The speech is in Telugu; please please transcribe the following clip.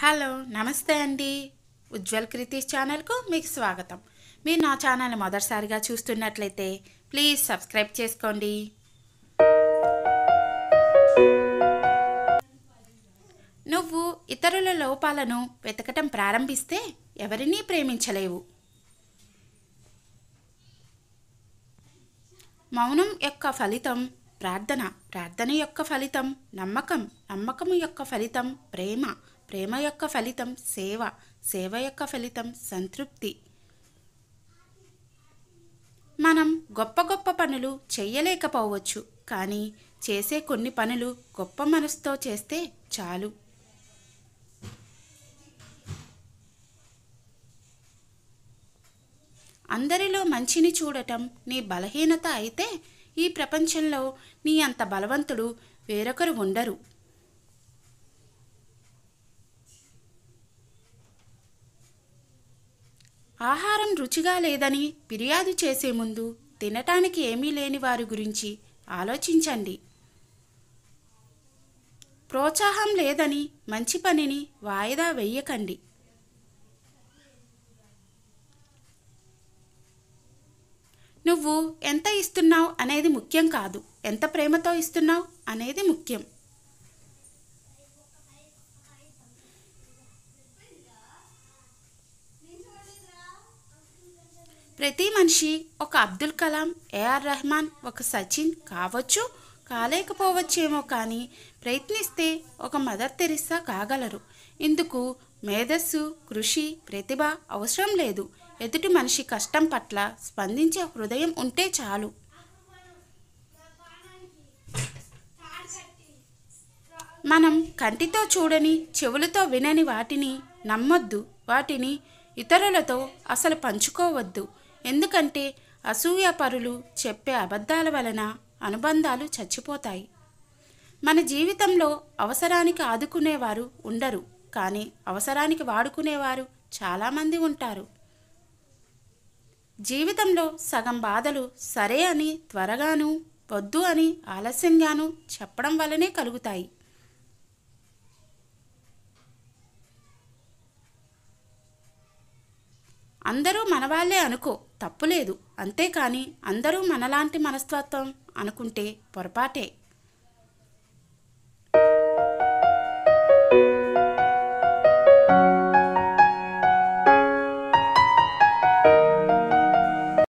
హలో నమస్తే అండి ఉజ్వల్ క్రితీష్ ఛానల్కు మీకు స్వాగతం మీరు నా ఛానల్ మొదటిసారిగా చూస్తున్నట్లయితే ప్లీజ్ సబ్స్క్రైబ్ చేసుకోండి నువ్వు ఇతరుల లోపాలను వెతకటం ప్రారంభిస్తే ఎవరినీ ప్రేమించలేవు మౌనం యొక్క ఫలితం ప్రార్థన ప్రార్థన యొక్క ఫలితం నమ్మకం నమ్మకం యొక్క ఫలితం ప్రేమ ప్రేమ యొక్క ఫలితం సేవ సేవ యొక్క ఫలితం సంతృప్తి మనం గొప్ప గొప్ప పనులు చెయ్యలేకపోవచ్చు కానీ చేసే కొన్ని పనులు గొప్ప మనసుతో చేస్తే చాలు అందరిలో మంచిని చూడటం నీ బలహీనత అయితే ఈ ప్రపంచంలో నీ అంత బలవంతుడు వేరొకరు ఉండరు ఆహారం రుచిగా లేదని ఫిర్యాదు చేసే ముందు తినటానికి ఏమీ లేని వారి గురించి ఆలోచించండి ప్రోత్సాహం లేదని మంచి పనిని వాయిదా వెయ్యకండి నువ్వు ఎంత ఇస్తున్నావు అనేది ముఖ్యం కాదు ఎంత ప్రేమతో ఇస్తున్నావు అనేది ముఖ్యం ప్రతి మనిషి ఒక అబ్దుల్ కలాం ఏఆర్ రెహమాన్ ఒక సచిన్ కావచ్చు కాలేకపోవచ్చేమో కానీ ప్రయత్నిస్తే ఒక మదర్ తెరిస్సా కాగలరు ఇందుకు మేధస్సు కృషి ప్రతిభ అవసరం లేదు ఎదుటి మనిషి కష్టం పట్ల స్పందించే హృదయం ఉంటే చాలు మనం కంటితో చూడని చెవులతో వినని వాటిని నమ్మొద్దు వాటిని ఇతరులతో అసలు పంచుకోవద్దు ఎందుకంటే అసూయపరులు చెప్పే అబద్ధాల వలన అనుబంధాలు చచ్చిపోతాయి మన జీవితంలో అవసరానికి ఆదుకునేవారు ఉండరు కానీ అవసరానికి వాడుకునేవారు చాలామంది ఉంటారు జీవితంలో సగం బాధలు సరే అని త్వరగాను వద్దు అని ఆలస్యంగాను చెప్పడం వల్లనే కలుగుతాయి అందరూ మనవాళ్లే అనుకో తప్పులేదు అంతేకాని అందరూ మనలాంటి మనస్తత్వం అనుకుంటే పొరపాటే